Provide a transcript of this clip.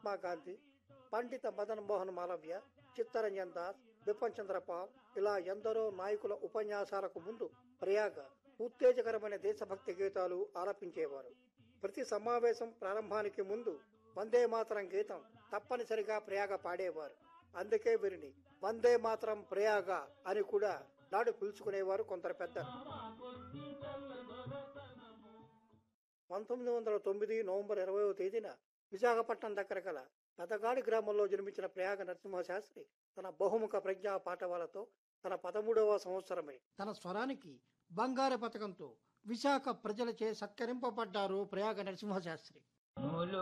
మహాత్మా గాంధీ పండిత మదన్ మోహన్ మాలవ్య చిత్తరంజన్ దాస్ బిపిన్ చంద్రపాల్ ఇలా ఎందరో నాయకుల ఉపన్యాసాలకు ముందు ప్రయాగ ఉత్తేజకరమైన దేశభక్తి గీతాలు ఆలపించేవారు ప్రతి సమావేశం ప్రారంభానికి ముందు వందే మాతరం గీతం తప్పనిసరిగా ప్రయాగ పాడేవారు అందుకే వీరిని వందే మాతరం ప్రయాగ అని కూడా నాడు పిలుచుకునేవారు కొందరు పెద్దలు పంతొమ్మిది వందల తొమ్మిది నవంబర్ ఇరవయో తేదీన విశాఖపట్నం దగ్గర గల పెదగాడి గ్రామంలో జన్మించిన ప్రయాగ నరసింహశాస్త్రి తన బహుముఖ ప్రజ్ఞా పాఠవాలతో తన పదమూడవ సంవత్సరమే తన స్వరానికి బంగారు పథకంతో విశాఖ ప్రజలచే సత్కరింపబడ్డారు ప్రయాగ నరసింహశాస్త్రి నూలు